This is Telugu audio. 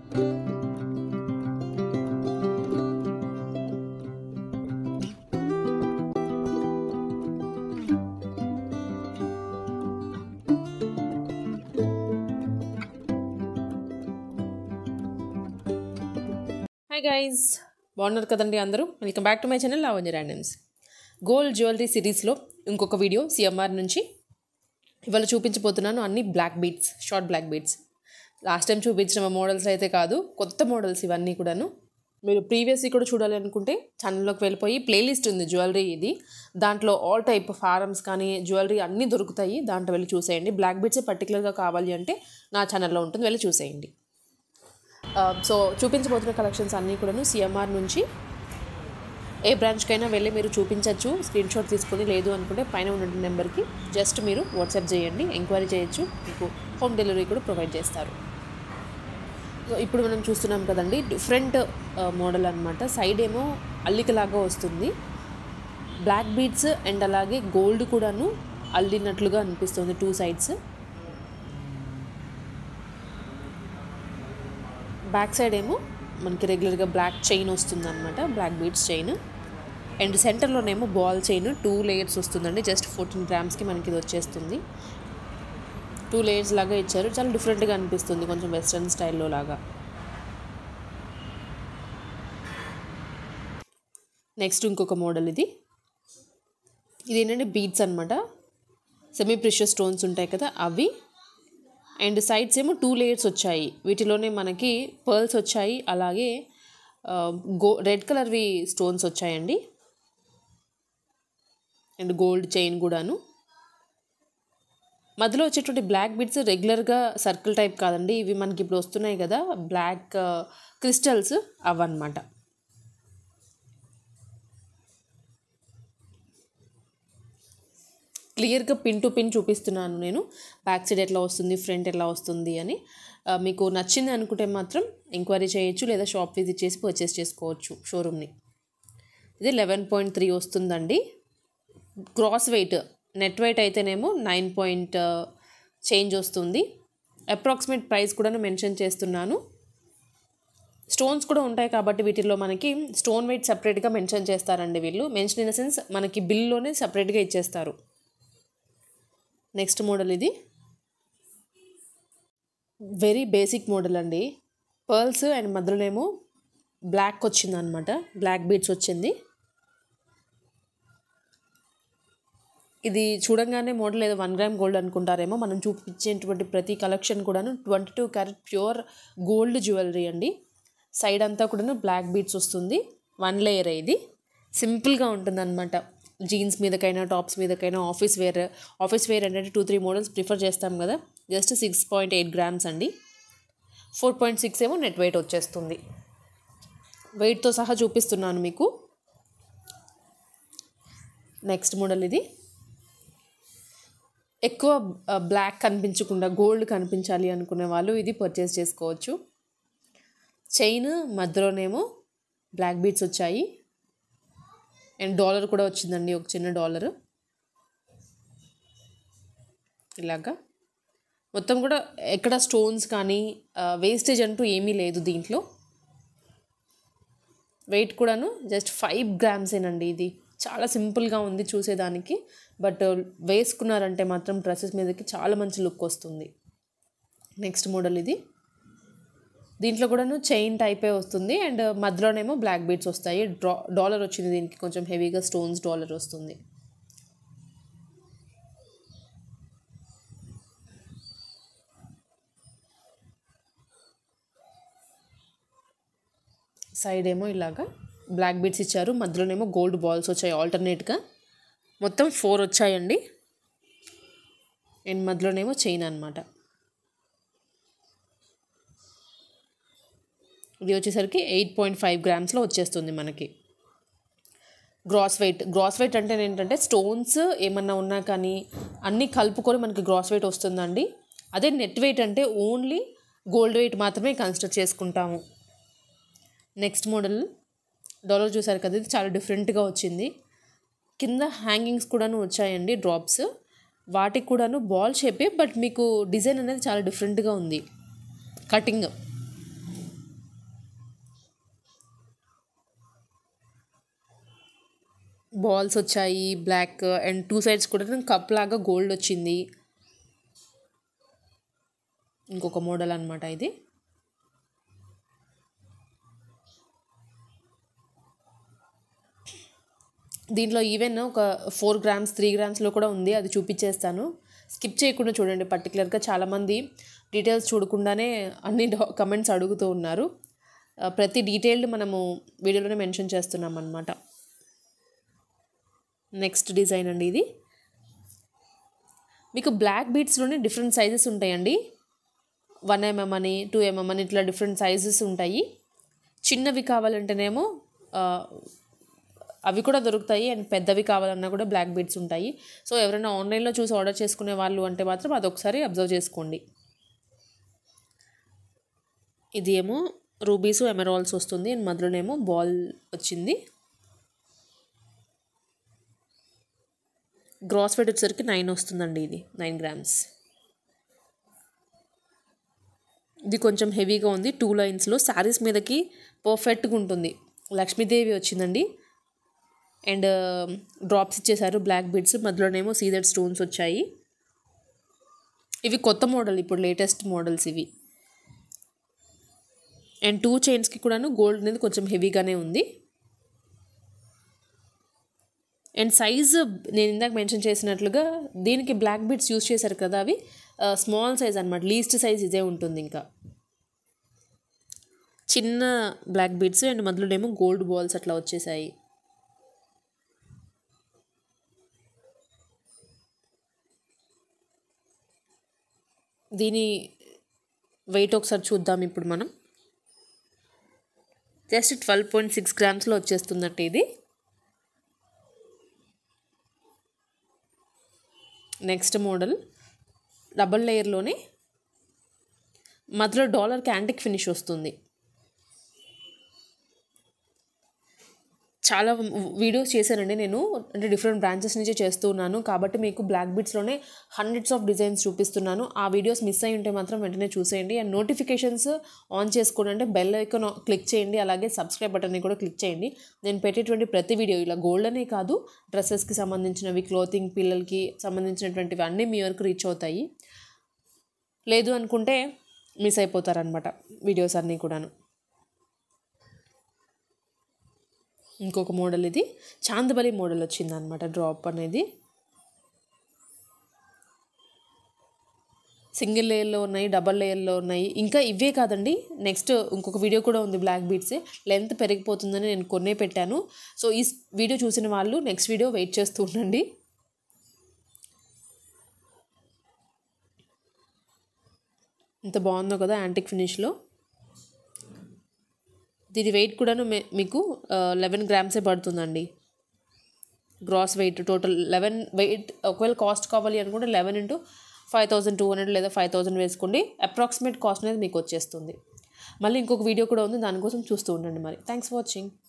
హాయ్ గైజ్ బాగున్నారు కదండి అందరూ welcome back to my channel Lavanya randoms gold jewellery సిరీస్లో ఇంకొక వీడియో సిఎంఆర్ నుంచి ఇవాళ చూపించబోతున్నాను అన్ని black beads short black beads last time చూపించిన మోడల్స్ అయితే కాదు కొత్త మోడల్స్ ఇవన్నీ కూడాను మీరు ప్రీవియస్ కూడా చూడాలి అనుకుంటే ఛానల్లోకి వెళ్ళిపోయి ప్లేలిస్ట్ ఉంది జ్యువెలరీ ఇది దాంట్లో ఆల్ టైప్ ఫారమ్స్ కానీ జ్యువెలరీ అన్నీ దొరుకుతాయి దాంట్లో వెళ్ళి చూసేయండి బ్లాక్ బీట్సే పర్టికులర్గా కావాలి అంటే నా ఛానల్లో ఉంటుంది వెళ్ళి చూసేయండి సో చూపించబోతున్న కలెక్షన్స్ అన్నీ కూడాను సిఎంఆర్ నుంచి ఏ బ్రాంచ్కైనా వెళ్ళి మీరు చూపించవచ్చు స్క్రీన్ షాట్ తీసుకొని లేదు అనుకుంటే పైన ఉన్న నెంబర్కి జస్ట్ మీరు వాట్సాప్ చేయండి ఎంక్వైరీ చేయొచ్చు మీకు హోమ్ డెలివరీ కూడా ప్రొవైడ్ చేస్తారు సో ఇప్పుడు మనం చూస్తున్నాం కదండి డిఫరెంట్ మోడల్ అనమాట సైడ్ ఏమో అల్లికలాగా వస్తుంది బ్లాక్ బీడ్స్ అండ్ అలాగే గోల్డ్ కూడాను అల్లినట్లుగా అనిపిస్తుంది టూ సైడ్స్ బ్యాక్ సైడ్ ఏమో మనకి రెగ్యులర్గా బ్లాక్ చైన్ వస్తుంది అనమాట బ్లాక్ బీడ్స్ చైన్ అండ్ సెంటర్లోనేమో బాల్ చైన్ టూ లేయర్స్ వస్తుందండి జస్ట్ ఫోర్టీన్ గ్రామ్స్కి మనకి ఇది వచ్చేస్తుంది టూ లేయర్స్ లాగా ఇచ్చారు చాలా డిఫరెంట్గా అనిపిస్తుంది కొంచెం వెస్ట్రన్ స్టైల్లో లాగా నెక్స్ట్ ఇంకొక మోడల్ ఇది ఇది ఏంటంటే బీడ్స్ అనమాట సెమీ ప్రిషియస్ స్టోన్స్ ఉంటాయి కదా అవి అండ్ సైడ్స్ ఏమో టూ లేయర్స్ వచ్చాయి వీటిలోనే మనకి పర్ల్స్ వచ్చాయి అలాగే గో రెడ్ కలర్వి స్టోన్స్ వచ్చాయండి అండ్ గోల్డ్ చైన్ కూడాను మధ్యలో వచ్చేటువంటి బ్లాక్ బిడ్స్ రెగ్యులర్గా సర్కిల్ టైప్ కాదండి ఇవి మనకి ఇప్పుడు వస్తున్నాయి కదా బ్లాక్ క్రిస్టల్స్ అవన్నమాట క్లియర్గా పిన్ టు పిన్ చూపిస్తున్నాను నేను బ్యాక్ సైడ్ ఎట్లా వస్తుంది ఫ్రంట్ ఎట్లా వస్తుంది అని మీకు నచ్చింది అనుకుంటే మాత్రం ఎంక్వైరీ చేయొచ్చు లేదా షాప్ విజిట్ చేసి పర్చేస్ చేసుకోవచ్చు షోరూమ్ని ఇది లెవెన్ పాయింట్ త్రీ వస్తుందండి క్రాస్ వెయిట్ నెట్ వెయిట్ అయితేనేమో నైన్ పాయింట్ చేంజ్ వస్తుంది అప్రాక్సిమేట్ ప్రైస్ కూడా మెన్షన్ చేస్తున్నాను స్టోన్స్ కూడా ఉంటాయి కాబట్టి వీటిల్లో మనకి స్టోన్ వెయిట్ సపరేట్గా మెన్షన్ చేస్తారండి వీళ్ళు మెన్షన్ ఇన్ ద సెన్స్ మనకి బిల్లోనే సపరేట్గా ఇచ్చేస్తారు నెక్స్ట్ మోడల్ ఇది వెరీ బేసిక్ మోడల్ అండి పర్ల్స్ అండ్ మధ్యలోనేమో బ్లాక్ వచ్చిందనమాట బ్లాక్ బీడ్స్ వచ్చింది ఇది చూడంగానే మోడల్ ఏదో వన్ గ్రామ్ గోల్డ్ అనుకుంటారేమో మనం చూపించేటువంటి ప్రతి కలెక్షన్ కూడాను twenty two carat pure gold jewellery అండి సైడ్ అంతా కూడాను బ్లాక్ బీడ్స్ వస్తుంది వన్ లేయర్ ఇది సింపుల్గా ఉంటుందన్నమాట జీన్స్ మీదకైనా టాప్స్ మీదకైనా ఆఫీస్ వేర్ ఆఫీస్ వేర్ అంటే టూ త్రీ మోడల్స్ ప్రిఫర్ చేస్తాం కదా just six point eight grams అండి ఫోర్ పాయింట్ సిక్స్ ఏమో నెట్ వెయిట్ వచ్చేస్తుంది వెయిట్తో సహా చూపిస్తున్నాను మీకు నెక్స్ట్ మోడల్ ఇది ఎక్కువ బ్లాక్ కనిపించకుండా గోల్డ్ కనిపించాలి అనుకునే వాళ్ళు ఇది పర్చేస్ చేసుకోవచ్చు చైన్ మధ్యలోనేమో బ్లాక్ బీడ్స్ వచ్చాయి అండ్ డాలర్ కూడా వచ్చిందండి ఒక చిన్న డాలర్ ఇలాగా మొత్తం కూడా ఎక్కడ స్టోన్స్ కానీ వేస్టేజ్ అంటూ ఏమీ లేదు దీంట్లో వెయిట్ కూడాను జస్ట్ ఫైవ్ గ్రామ్సేనండి ఇది చాలా సింపుల్గా ఉంది చూసేదానికి బట్ వేసుకున్నారంటే మాత్రం డ్రెస్సెస్ మీదకి చాలా మంచి లుక్ వస్తుంది నెక్స్ట్ మోడల్ ఇది దీంట్లో కూడాను చైన్ టైపే వస్తుంది అండ్ మధ్యలోనేమో బ్లాక్ బీడ్స్ వస్తాయి డ్రా డాలర్ వచ్చింది దీనికి కొంచెం హెవీగా స్టోన్స్ డాలర్ వస్తుంది సైడ్ ఏమో ఇలాగా బ్లాక్ బీడ్స్ ఇచ్చారు మధ్యలోనేమో గోల్డ్ బాల్స్ వచ్చాయి ఆల్టర్నేట్గా మొత్తం ఫోర్ వచ్చాయండి అండ్ మధ్యలోనేమో చైన్ అనమాట ఇది వచ్చేసరికి ఎయిట్ పాయింట్ ఫైవ్ గ్రామ్స్లో వచ్చేస్తుంది మనకి గ్రాస్ వెయిట్ గ్రాస్ వెయిట్ అంటే ఏంటంటే స్టోన్స్ ఏమన్నా ఉన్నా కానీ అన్నీ కలుపుకొని మనకి గ్రాస్ వెయిట్ వస్తుందండి అదే నెట్ వెయిట్ అంటే ఓన్లీ గోల్డ్ వెయిట్ మాత్రమే కన్సిడర్ చేసుకుంటాము నెక్స్ట్ మోడల్ డాలర్ చూసారు కదా ఇది చాలా డిఫరెంట్గా వచ్చింది కింద హ్యాంగింగ్స్ కూడాను వచ్చాయండి డ్రాప్స్ వాటికి కూడాను బాల్ షేపే బట్ మీకు డిజైన్ అనేది చాలా డిఫరెంట్గా ఉంది కటింగ్ బాల్స్ వచ్చాయి బ్లాక్ అండ్ టూ సైడ్స్ కూడా కప్ లాగా గోల్డ్ వచ్చింది ఇంకొక మోడల్ అనమాట ఇది దీంట్లో ఈవెన్ ఒక ఫోర్ గ్రామ్స్ త్రీ గ్రామ్స్లో కూడా ఉంది అది చూపించేస్తాను స్కిప్ చేయకుండా చూడండి పర్టికులర్గా చాలామంది డీటెయిల్స్ చూడకుండానే అన్ని కమెంట్స్ అడుగుతూ ఉన్నారు ఆ, ప్రతి డీటెయిల్డ్ మనము వీడియోలోనే మెన్షన్ చేస్తున్నాం అనమాట నెక్స్ట్ డిజైన్ అండి ఇది మీకు బ్లాక్ బీట్స్లోనే డిఫరెంట్ సైజెస్ ఉంటాయండి వన్ ఎంఎం అని టూ ఎంఎం అని ఇట్లా డిఫరెంట్ సైజెస్ ఉంటాయి చిన్నవి కావాలంటేనేమో ఆ, అవి కూడా దొరుకుతాయి అండ్ పెద్దవి కావాలన్నా కూడా బ్లాక్ బీడ్స్ ఉంటాయి సో ఎవరైనా ఆన్లైన్లో చూసి ఆర్డర్ చేసుకునే వాళ్ళు అంటే మాత్రం అదొకసారి అబ్జర్వ్ చేసుకోండి ఇది ఏమో రూబీస్ ఎమరాల్స్ వస్తుంది అండ్ మధ్యలోనేమో బాల్ వచ్చింది గ్రాస్ వెయిట్ వచ్చేసరికి నైన్ వస్తుందండి ఇది నైన్ గ్రామ్స్ ఇది కొంచెం హెవీగా ఉంది టూ లైన్స్లో శారీస్ మీదకి పర్ఫెక్ట్గా ఉంటుంది లక్ష్మీదేవి వచ్చిందండి అండ్ డ్రాప్స్ ఇచ్చేసారు బ్లాక్ బీడ్స్ మధ్యలోనేమో సీజెడ్ స్టోన్స్ వచ్చాయి ఇవి కొత్త మోడల్ ఇప్పుడు లేటెస్ట్ మోడల్స్ ఇవి అండ్ టూ చైన్స్కి కూడాను గోల్డ్ అనేది కొంచెం హెవీగానే ఉంది అండ్ సైజ్ నేను ఇందాక మెన్షన్ చేసినట్లుగా దీనికి బ్లాక్ బీడ్స్ యూస్ చేశారు కదా అవి స్మాల్ సైజ్ అనమాట లీస్ట్ సైజ్ ఇదే ఉంటుంది ఇంకా చిన్న బ్లాక్ బీడ్స్ అండ్ మధ్యలోనేమో గోల్డ్ బాల్స్ అట్లా వచ్చేసాయి దీని వెయిట్ ఒకసారి చూద్దాం ఇప్పుడు మనం జస్ట్ ట్వెల్వ్ పాయింట్ సిక్స్ గ్రామ్స్లో వచ్చేస్తుందంటే ఇది నెక్స్ట్ మోడల్ డబల్ లేయర్లోనే మధ్యలో డాలర్ క్యాంటిక్ ఫినిష్ వస్తుంది చాలా వీడియోస్ చేశానండి నేను అంటే డిఫరెంట్ బ్రాంచెస్ నుంచి చేస్తూ ఉన్నాను కాబట్టి మీకు బ్లాక్ బీట్స్లోనే హండ్రెడ్స్ ఆఫ్ డిజైన్స్ చూపిస్తున్నాను ఆ వీడియోస్ మిస్ అయి ఉంటే మాత్రం వెంటనే చూసేయండి అండ్ నోటిఫికేషన్స్ ఆన్ చేసుకోండి అంటే బెల్ ఐకాన్ క్లిక్ చేయండి అలాగే సబ్స్క్రైబ్ బటన్ని కూడా క్లిక్ చేయండి నేను పెట్టేటువంటి ప్రతి వీడియో ఇలా గోల్డ్ అనే కాదు డ్రెస్సెస్కి సంబంధించినవి క్లోతింగ్ పిల్లలకి సంబంధించినటువంటివి అన్నీ మీ వరకు రీచ్ అవుతాయి లేదు అనుకుంటే మిస్ అయిపోతారనమాట వీడియోస్ అన్నీ కూడాను ఇంకొక మోడల్ ఇది చాందబలి మోడల్ వచ్చింది అనమాట డ్రాప్ అనేది సింగిల్ లేయర్లో ఉన్నాయి డబల్ లేయర్లో ఉన్నాయి ఇంకా ఇవే కాదండి నెక్స్ట్ ఇంకొక వీడియో కూడా ఉంది బ్లాక్ బీట్స్ లెంత్ పెరిగిపోతుందని నేను కొన్నే పెట్టాను సో ఈ వీడియో చూసిన వాళ్ళు నెక్స్ట్ వీడియో వెయిట్ చేస్తూ ఉండండి ఇంత బాగుందో కదా యాంటిక్ ఫినిష్లో దీని వెయిట్ కూడాను మే- మీకు లెవెన్ గ్రామ్సే పడుతుందండి gross weight total eleven weight ఒకవేళ కాస్ట్ కావాలి అనుకుంటే eleven into five thousand two hundred లేదా ఫైవ్ థౌసండ్ వేసుకోండి అప్రాక్సిమేట్ కాస్ట్ అనేది మీకు వచ్చేస్తుంది మళ్ళీ ఇంకొక వీడియో కూడా ఉంది దానికోసం చూస్తూ ఉండండి మరి థ్యాంక్స్ ఫర్ వాచింగ్